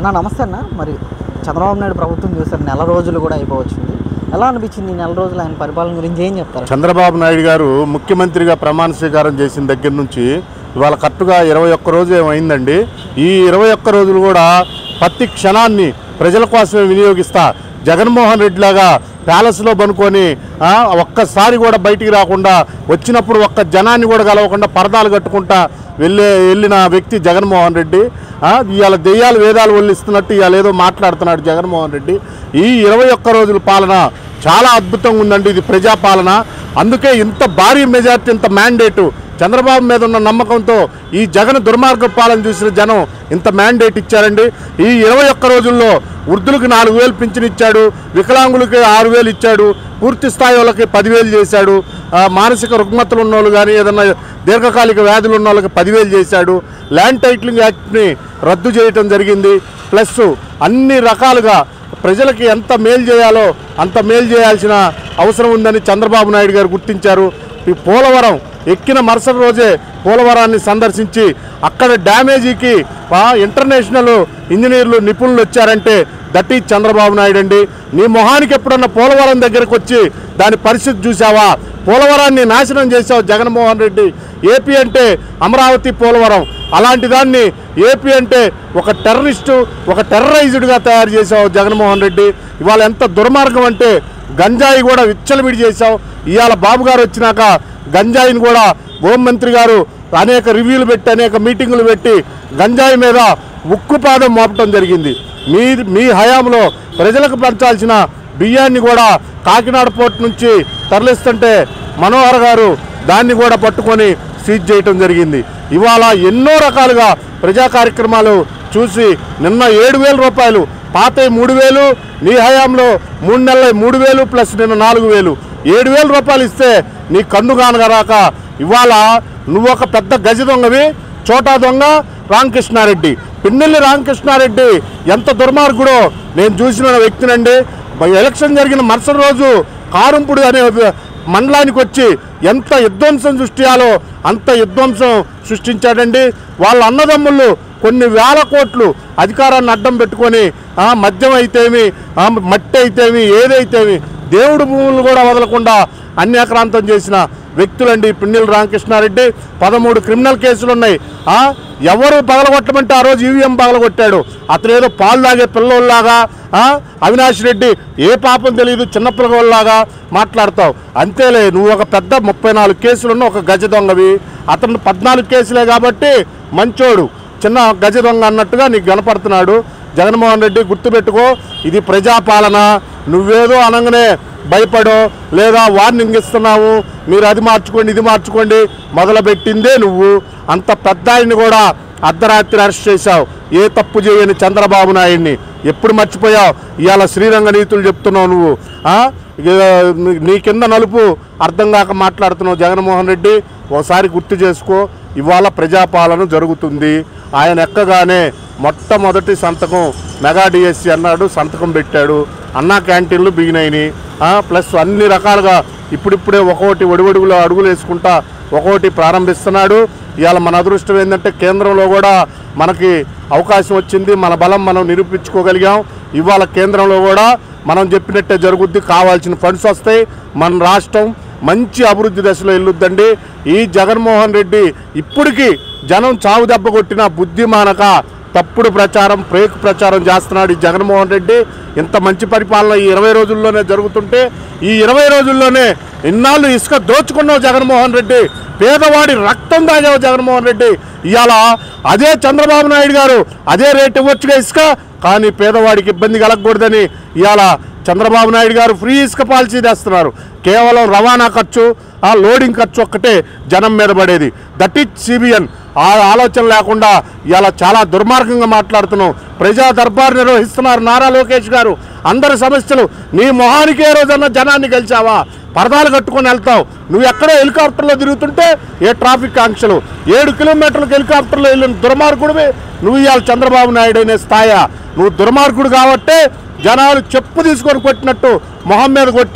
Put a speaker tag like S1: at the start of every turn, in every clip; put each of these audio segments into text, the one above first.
S1: అన్న నమస్తే అన్న మరి చంద్రబాబు నాయుడు ప్రభుత్వం చూసారు నెల రోజులు కూడా అయిపోవచ్చింది ఎలా అనిపించింది ఈ నెల రోజులు ఆయన పరిపాలన గురించి ఏం చెప్తారు
S2: చంద్రబాబు నాయుడు గారు ముఖ్యమంత్రిగా ప్రమాణ స్వీకారం చేసిన దగ్గర నుంచి ఇవాళ కరెక్ట్గా ఇరవై ఒక్క రోజు ఏమైందండి ఈ ఇరవై ఒక్క రోజులు కూడా ప్రతి క్షణాన్ని ప్రజల కోసమే వినియోగిస్తా జగన్మోహన్ రెడ్డి లాగా ప్యాలెస్లో పనుకొని ఆ, ఒక్కసారి కూడా బయటికి రాకుండా వచ్చినప్పుడు ఒక్క జనాన్ని కూడా కలవకుండా పరదాలు కట్టుకుంటా వెళ్ళే వెళ్ళిన వ్యక్తి జగన్మోహన్ రెడ్డి ఆ, ఇవాళ దెయ్యాలు వేదాలు వల్లిస్తున్నట్టు ఇవాళ ఏదో మాట్లాడుతున్నాడు జగన్మోహన్ రెడ్డి ఈ ఇరవై ఒక్క రోజుల పాలన చాలా అద్భుతంగా ఉందండి ఇది ప్రజాపాలన అందుకే ఇంత భారీ మెజార్టీ ఇంత మ్యాండేటు చంద్రబాబు మీద ఉన్న నమ్మకంతో ఈ జగన్ దుర్మార్గ పాలన చూసిన జనం ఇంత మ్యాండేట్ ఇచ్చారండి ఈ ఇరవై ఒక్క రోజుల్లో వృద్ధులకు నాలుగు వేలు పింఛన్ ఇచ్చాడు వికలాంగులకి ఆరు వేలు ఇచ్చాడు పూర్తి స్థాయి వాళ్ళకి పదివేలు చేశాడు ఆ, మానసిక రుగ్మతలు ఉన్న వాళ్ళు కానీ ఏదన్నా దీర్ఘకాలిక వ్యాధులు ఉన్న వాళ్ళకి పదివేలు చేశాడు ల్యాండ్ టైటిలింగ్ యాక్ట్ని రద్దు చేయటం జరిగింది ప్లస్ అన్ని రకాలుగా ప్రజలకి ఎంత మేలు చేయాలో అంత మేలు చేయాల్సిన అవసరం ఉందని చంద్రబాబు నాయుడు గారు గుర్తించారు ఈ పోలవరం ఎక్కిన మరుసటి రోజే పోలవరాన్ని సందర్శించి అక్కడ డ్యామేజీకి ఆ, ఇంటర్నేషనల్ ఇంజనీర్లు నిపుణులు వచ్చారంటే దట్ ఈజ్ చంద్రబాబు నాయుడు అండి నీ మొహానికి ఎప్పుడన్నా పోలవరం దగ్గరకు వచ్చి దాని పరిస్థితి చూసావా పోలవరాన్ని నాశనం చేశావు జగన్మోహన్ రెడ్డి ఏపీ అంటే అమరావతి పోలవరం అలాంటి దాన్ని ఏపీ అంటే ఒక టెర్రరిస్టు ఒక టెర్రరైజ్డ్గా తయారు చేశావు జగన్మోహన్ రెడ్డి ఇవాళ ఎంత దుర్మార్గం అంటే గంజాయి కూడా విచ్చలవిడి చేశావు ఇవాళ బాబు గారు వచ్చినాక గంజాయిని కూడా హోంమంత్రి గారు అనేక రివ్యూలు పెట్టి అనేక మీటింగులు పెట్టి గంజాయి మీద ఉక్కుపాదం మోపటం జరిగింది మీ మీ హయాంలో ప్రజలకు పంచాల్సిన బియ్యాన్ని కూడా కాకినాడ పోర్ట్ నుంచి తరలిస్తుంటే మనోహర్ గారు దాన్ని కూడా పట్టుకొని సీజ్ చేయటం జరిగింది ఇవాళ ఎన్నో రకాలుగా ప్రజా కార్యక్రమాలు చూసి నిన్న ఏడు వేల రూపాయలు పాత మూడు వేలు నీ హయాంలో మూడు నెలల మూడు వేలు ప్లస్ నిన్న నాలుగు వేలు ఏడు వేల రూపాయలు ఇస్తే నీ కన్ను కానగరాక ఇవాళ నువ్వు ఒక పెద్ద గజ దొంగవి చోటా దొంగ రామకృష్ణారెడ్డి పిన్నెల్లి రామకృష్ణారెడ్డి ఎంత దుర్మార్గుడో నేను చూసిన వ్యక్తినండి ఎలక్షన్ జరిగిన మరుసటి రోజు కారుంపుడు అనే మండలానికి వచ్చి ఎంత విధ్వంసం సృష్టియాలో అంత విధ్వంసం సృష్టించాడండి వాళ్ళ అన్నదమ్ముళ్ళు కొన్ని వేల కోట్లు అధికారాన్ని అడ్డం పెట్టుకొని ఆ, మద్యం అయితేమి ఆ, మట్టి అయితేమి ఏదైతేమి దేవుడు భూములు కూడా వదలకుండా అన్యాక్రాంతం చేసిన వ్యక్తులండి పిన్నెల రామకృష్ణారెడ్డి పదమూడు క్రిమినల్ కేసులు ఉన్నాయి ఆ, ఎవరు పగలగొట్టమంటే ఆ రోజు ఈవీఎం పగలగొట్టాడు అతను ఏదో పాలు తాగే పిల్లోళ్ళలాగా ఆ, అవినాష్ రెడ్డి ఏ పాపం తెలియదు చిన్నపిల్లలాగా మాట్లాడతావు అంతేలే నువ్వు ఒక పెద్ద ముప్పై నాలుగు కేసులున్న ఒక గజ దొంగవి అతను పద్నాలుగు కేసులే కాబట్టి మంచోడు చిన్న గజ దొంగ అన్నట్టుగా నీకు కనపడుతున్నాడు జగన్మోహన్ రెడ్డి గుర్తుపెట్టుకో ఇది ప్రజాపాలన నువ్వేదో అనగానే భయపడో లేదా వార్నింగ్ ఇస్తున్నావు మీరు అది మార్చుకోండి ఇది మార్చుకోండి మొదలుపెట్టిందే నువ్వు అంత పెద్ద ఆయన్ని కూడా అర్ధరాత్రి అరెస్ట్ చేశావు ఏ తప్పు చేయని చంద్రబాబు నాయుడిని ఎప్పుడు మర్చిపోయావు ఇవాళ శ్రీరంగ నీతులు చెప్తున్నావు నువ్వు ఆ? ఇక నీ కింద నలుపు అర్థం కాక మాట్లాడుతున్నావు జగన్మోహన్ రెడ్డి ఒకసారి గుర్తు చేసుకో ఇవాళ ప్రజాపాలన జరుగుతుంది ఆయన ఎక్కగానే మొట్టమొదటి సంతకం మెగా డిఎస్సి అన్నాడు సంతకం పెట్టాడు అన్నా క్యాంటీన్లు బిగినాయినాయి ప్లస్ అన్ని రకాలుగా ఇప్పుడిప్పుడే ఒక్కొక్కటి ఒడివడుగులో అడుగులు వేసుకుంటా ఒక్కొక్కటి ప్రారంభిస్తున్నాడు ఇవాళ మన అదృష్టం ఏంటంటే కేంద్రంలో కూడా మనకి అవకాశం వచ్చింది మన బలం మనం నిరూపించుకోగలిగాం ఇవాళ కేంద్రంలో కూడా మనం చెప్పినట్టే జరుగుద్ది కావాల్సిన ఫండ్స్ వస్తాయి మన రాష్ట్రం మంచి అభివృద్ధి దశలో వెళ్ళొద్దండి ఈ జగన్మోహన్ రెడ్డి ఇప్పటికీ జనం చావు దెబ్బ కొట్టిన బుద్ధిమానక తప్పుడు ప్రచారం ప్రేక్ ప్రచారం చేస్తున్నాడు ఈ జగన్మోహన్ రెడ్డి ఇంత మంచి పరిపాలన ఈ ఇరవై రోజుల్లోనే జరుగుతుంటే ఈ ఇరవై రోజుల్లోనే ఇన్నాళ్ళు ఇసుక దోచుకున్నావు జగన్మోహన్ రెడ్డి పేదవాడి రక్తం తాగావు జగన్మోహన్ రెడ్డి ఇవాళ అదే చంద్రబాబు నాయుడు గారు అదే రేట్ ఇవ్వచ్చుగా ఇసుక కానీ పేదవాడికి ఇబ్బంది కలగకూడదని ఇవాళ చంద్రబాబు నాయుడు గారు ఫ్రీ ఇసుక పాలసీ తెస్తున్నారు కేవలం రవాణా ఖర్చు ఆ లోడింగ్ ఖర్చు ఒక్కటే జనం మీద పడేది దట్ ఈజ్ సిబిఎన్ ఆ ఆలోచన లేకుండా ఇలా చాలా దుర్మార్గంగా మాట్లాడుతున్నాం ప్రజా దర్బార్ నిర్వహిస్తున్నారు నారా లోకేష్ గారు అందరి సమస్యలు నీ మొహానికే రోజన్నా జనాన్ని గెలిచావా పరదాలు కట్టుకొని వెళ్తావు నువ్వు ఎక్కడో హెలికాప్టర్లో తిరుగుతుంటే ఏ ట్రాఫిక్ ఆంక్షలు ఏడు కిలోమీటర్లకు హెలికాప్టర్లో వెళ్ళిన దుర్మార్గుడివి నువ్వు ఇవాళ చంద్రబాబు నాయుడు అనే స్థాయా నువ్వు దుర్మార్గుడు కాబట్టే జనాలు చెప్పు తీసుకొని కొట్టినట్టు మొహం మీద కొట్టి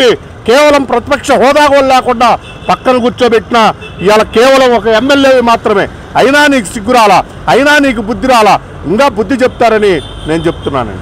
S2: కేవలం ప్రతిపక్ష హోదా కూడా లేకుండా పక్కన కూర్చోబెట్టిన ఇవాళ కేవలం ఒక ఎమ్మెల్యే మాత్రమే అయినా నీకు సిగ్గురాలా అయినా నీకు బుద్ధి రాలా ఇంకా బుద్ధి చెప్తారని నేను చెప్తున్నానండి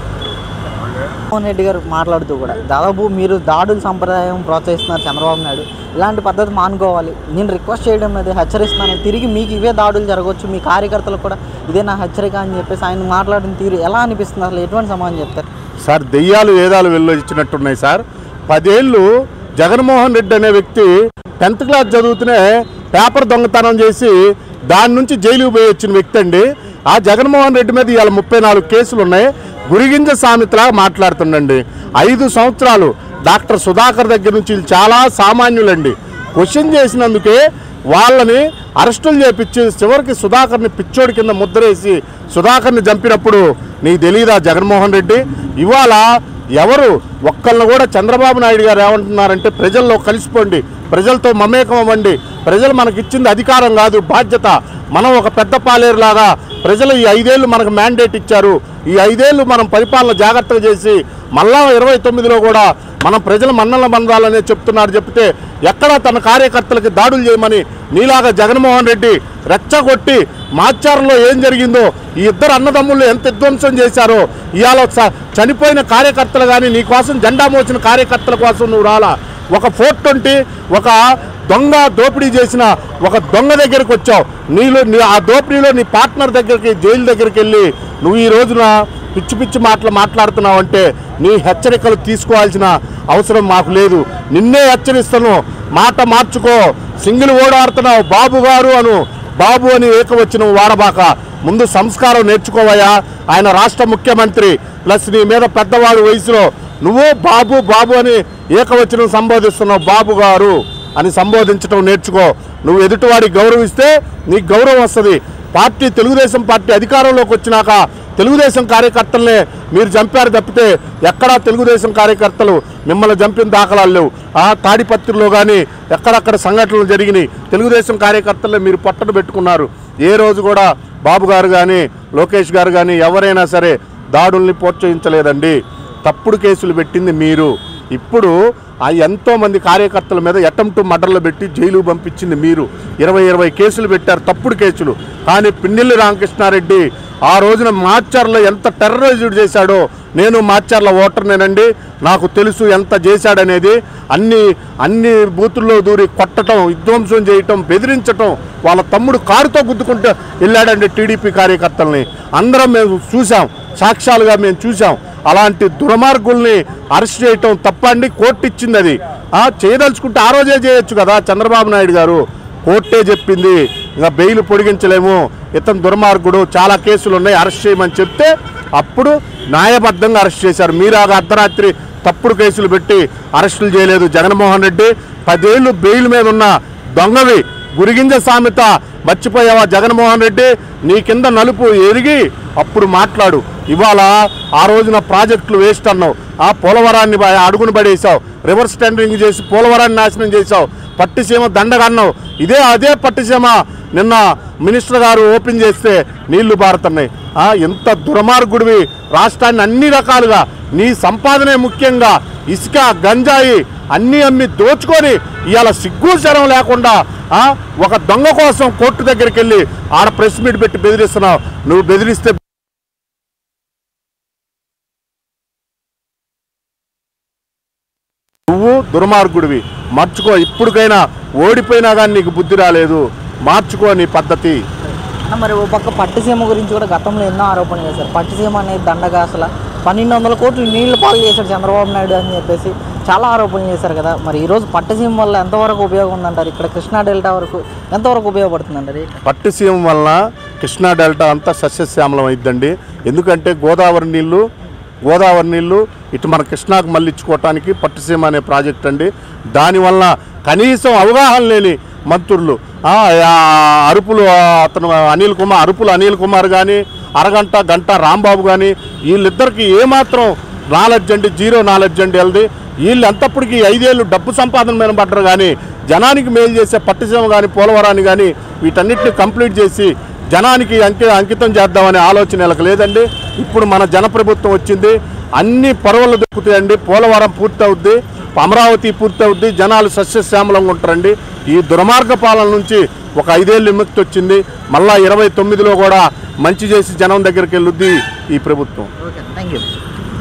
S1: జగన్మోహన్ రెడ్డి గారు మాట్లాడుతూ కూడా దాదాపు మీరు దాడుల సంప్రదాయం ప్రోత్సహిస్తున్నారు చంద్రబాబు నాయుడు ఇలాంటి పద్ధతి మానుకోవాలి నేను రిక్వెస్ట్ చేయడం అది హెచ్చరిస్తున్నాను తిరిగి మీకు ఇవే దాడులు జరగవచ్చు మీ కార్యకర్తలకు కూడా ఇదే నా హెచ్చరిక అని చెప్పేసి ఆయన మాట్లాడిన తీరు ఎలా అనిపిస్తుంది అసలు ఎటువంటి సమాధానం చెప్తారు
S2: సార్ దెయ్యాలు వేదాలు వెళ్ళొచ్చినట్టున్నాయి సార్ పదేళ్ళు జగన్మోహన్ రెడ్డి అనే వ్యక్తి టెన్త్ క్లాస్ చదువుతూనే పేపర్ దొంగతనం చేసి దాని నుంచి జైలుకు పోయి వచ్చిన వ్యక్తి అండి ఆ జగన్మోహన్ రెడ్డి మీద ఇవాళ ముప్పై నాలుగు కేసులు ఉన్నాయి గురిగింజ సామెతలా మాట్లాడుతుండండి ఐదు సంవత్సరాలు డాక్టర్ సుధాకర్ దగ్గర నుంచి వీళ్ళు చాలా సామాన్యులండి క్వశ్చన్ చేసినందుకే వాళ్ళని అరెస్టులు చేపించి చివరికి సుధాకర్ని పిచ్చోడి కింద ముద్రేసి సుధాకర్ని చంపినప్పుడు నీకు తెలియదా జగన్మోహన్ రెడ్డి ఇవాళ ఎవరు ఒక్కళ్ళని కూడా చంద్రబాబు నాయుడు గారు ఏమంటున్నారంటే ప్రజల్లో కలిసిపోండి ప్రజలతో మమేకం అవ్వండి ప్రజలు మనకి ఇచ్చింది అధికారం కాదు బాధ్యత మనం ఒక పెద్ద పాలేరులాగా ప్రజలు ఈ ఐదేళ్ళు మనకు మ్యాండేట్ ఇచ్చారు ఈ ఐదేళ్ళు మనం పరిపాలన జాగ్రత్తగా చేసి మళ్ళా ఇరవై తొమ్మిదిలో కూడా మనం ప్రజల మన్నల మందాలనే చెప్తున్నారు చెప్తే ఎక్కడ తన కార్యకర్తలకి దాడులు చేయమని నీలాగా జగన్మోహన్ రెడ్డి రెచ్చగొట్టి మాచారంలో ఏం జరిగిందో ఈ ఇద్దరు అన్నదమ్ముళ్ళు ఎంత విధ్వంసం చేశారో ఇవాళ స- చనిపోయిన కార్యకర్తలు కానీ నీ కోసం జెండా మోసిన కార్యకర్తల కోసం నువ్వు రాలా ఒక ఫోర్ ట్వంటీ ఒక దొంగ దోపిడీ చేసిన ఒక దొంగ దగ్గరికి వచ్చావు నీలో నీ ఆ దోపిడీలో నీ పార్ట్నర్ దగ్గరికి జైలు దగ్గరికి వెళ్ళి నువ్వు ఈ రోజున పిచ్చి పిచ్చి మాటలు మాట్లాడుతున్నావు అంటే నీ హెచ్చరికలు తీసుకోవాల్సిన అవసరం మాకు లేదు నిన్నే హెచ్చరిస్తాను మాట మార్చుకో సింగిల్ ఓడాడుతున్నావు బాబు గారు అను బాబు అని ఏకవచనం వాడబాక ముందు సంస్కారం నేర్చుకోవయ్యా ఆయన రాష్ట్ర ముఖ్యమంత్రి ప్లస్ నీ మీద పెద్దవాడు వయసులో నువ్వు బాబు బాబు అని ఏకవచనం సంబోధిస్తున్నావు బాబు గారు అని సంబోధించడం నేర్చుకో నువ్వు ఎదుటివాడికి గౌరవిస్తే నీకు గౌరవం వస్తుంది పార్టీ తెలుగుదేశం పార్టీ అధికారంలోకి వచ్చినాక తెలుగుదేశం కార్యకర్తలనే మీరు చంపారు తప్పితే ఎక్కడా తెలుగుదేశం కార్యకర్తలు మిమ్మల్ని చంపిన దాఖలాలు లేవు ఆ తాడిపత్రిలో కానీ ఎక్కడక్కడ సంఘటనలు జరిగినాయి తెలుగుదేశం కార్యకర్తలే మీరు పట్టను పెట్టుకున్నారు ఏ రోజు కూడా బాబు గారు కానీ లోకేష్ గారు కానీ ఎవరైనా సరే దాడుల్ని ప్రోత్సహించలేదండి తప్పుడు కేసులు పెట్టింది మీరు ఇప్పుడు ఆ ఎంతో మంది కార్యకర్తల మీద అటెంప్ట్ మర్డర్లు పెట్టి జైలు పంపించింది మీరు ఇరవై ఇరవై కేసులు పెట్టారు తప్పుడు కేసులు కానీ పిన్నెల్లి రామకృష్ణారెడ్డి ఆ రోజున మాచర్లో ఎంత టెర్రరైజ్డ్ చేశాడో నేను మాచర్ల ఓటర్నేనండి నాకు తెలుసు ఎంత చేశాడనేది అన్ని అన్ని బూతుల్లో దూరి కొట్టడం విధ్వంసం చేయటం బెదిరించటం వాళ్ళ తమ్ముడు కారుతో గుద్దుకుంటూ వెళ్ళాడండి టీడీపీ కార్యకర్తల్ని అందరం మేము చూసాం సాక్ష్యాలుగా మేము చూసాం అలాంటి దుర్మార్గుల్ని అరెస్ట్ చేయటం తప్పండి కోర్టు ఇచ్చింది అది ఆ, చేయదలుచుకుంటే ఆ రోజే చేయొచ్చు కదా చంద్రబాబు నాయుడు గారు కోర్టే చెప్పింది ఇంకా బెయిల్ పొడిగించలేము ఇతను దుర్మార్గుడు చాలా కేసులు ఉన్నాయి అరెస్ట్ చేయమని చెప్తే అప్పుడు న్యాయబద్ధంగా అరెస్ట్ చేశారు మీరాగా అర్ధరాత్రి తప్పుడు కేసులు పెట్టి అరెస్టులు చేయలేదు జగన్మోహన్ రెడ్డి పదేళ్ళు బెయిల్ మీద ఉన్న దొంగవి గురిగింజ సామెత మర్చిపోయావా జగన్మోహన్ రెడ్డి నీ కింద నలుపు ఎరిగి అప్పుడు మాట్లాడు ఇవాళ ఆ రోజున ప్రాజెక్టులు వేస్ట్ అన్నావు ఆ పోలవరాన్ని బా- అడుగును పడేసావు రివర్స్ టెండరింగ్ చేసి పోలవరాన్ని నాశనం చేసావు పట్టిసీమ దండగా అన్నావు ఇదే అదే పట్టిసీమ నిన్న మినిస్టర్ గారు ఓపెన్ చేస్తే నీళ్లు బారుతున్నాయి ఆ, ఎంత దుర్మార్గుడివి రాష్ట్రాన్ని అన్ని రకాలుగా నీ సంపాదనే ముఖ్యంగా ఇసుక గంజాయి అన్నీ అమ్మి దోచుకొని ఇవాళ సిగ్గు శరం లేకుండా ఆ, ఒక దొంగ కోసం కోర్టు దగ్గరికి వెళ్ళి ఆడ ప్రెస్ మీట్ పెట్టి బెదిరిస్తున్నావు నువ్వు బెదిరిస్తే నువ్వు దుర్మార్గుడివి మార్చుకో ఇప్పటికైనా ఓడిపోయినా కానీ నీకు బుద్ధి రాలేదు మార్చుకో నీ పద్ధతి
S1: అన్న మరి ఓ పక్క పట్టిసీమ గురించి కూడా గతంలో ఎన్నో ఆరోపణలు చేశారు పట్టిసీమ అనేది దండగా అసలు పన్నెండు వందల కోట్లు నీళ్లు పాలు చేశాడు చంద్రబాబు నాయుడు అని చెప్పేసి చాలా ఆరోపణలు చేశారు కదా మరి ఈరోజు పట్టిసీమ వల్ల ఎంతవరకు ఉపయోగం ఉందంటారు ఇక్కడ కృష్ణా డెల్టా వరకు ఎంతవరకు ఉపయోగపడుతుందంటారు
S2: పట్టిసీమ వలన కృష్ణా డెల్టా అంతా సస్యశ్యామలం అయిద్దండి ఎందుకంటే గోదావరి నీళ్లు గోదావరి నీళ్లు ఇటు మన కృష్ణాకు మళ్ళించుకోవటానికి పట్టిసీమ అనే ప్రాజెక్ట్ అండి దానివల్ల కనీసం అవగాహన లేని మంత్రులు ఆ, ఆ అరుపులు ఆ, అతను అనిల్ కుమార్ అరుపులు అనిల్ కుమార్ కానీ అరగంట గంట రాంబాబు కానీ వీళ్ళిద్దరికి ఏమాత్రం నాలెడ్జ్ అండి జీరో నాలెడ్జ్ అండి వెళ్ళది వీళ్ళు అంతప్పటికి ఐదేళ్ళు డబ్బు సంపాదన మీద పడ్డరు కానీ జనానికి మేలు చేసే పట్టిసీమ కానీ పోలవరాన్ని కానీ వీటన్నిటిని కంప్లీట్ చేసి జనానికి అంకి అంకితం చేద్దామనే ఆలోచన వీళ్ళకి లేదండి ఇప్పుడు మన జనప్రభుత్వం వచ్చింది అన్ని పరువులు దొక్కుతాయండి పోలవరం పూర్తి అవుద్ది అమరావతి పూర్తి అవుద్ది జనాలు సస్యశ్యామలంగా ఉంటారండి ఈ దుర్మార్గ పాలన నుంచి ఒక ఐదేళ్ళు విముక్తి వచ్చింది మళ్ళా ఇరవై తొమ్మిదిలో కూడా మంచి చేసి జనం దగ్గరికి వెళ్ళుద్ది ఈ ప్రభుత్వం
S1: ఓకే థ్యాంక్ యూ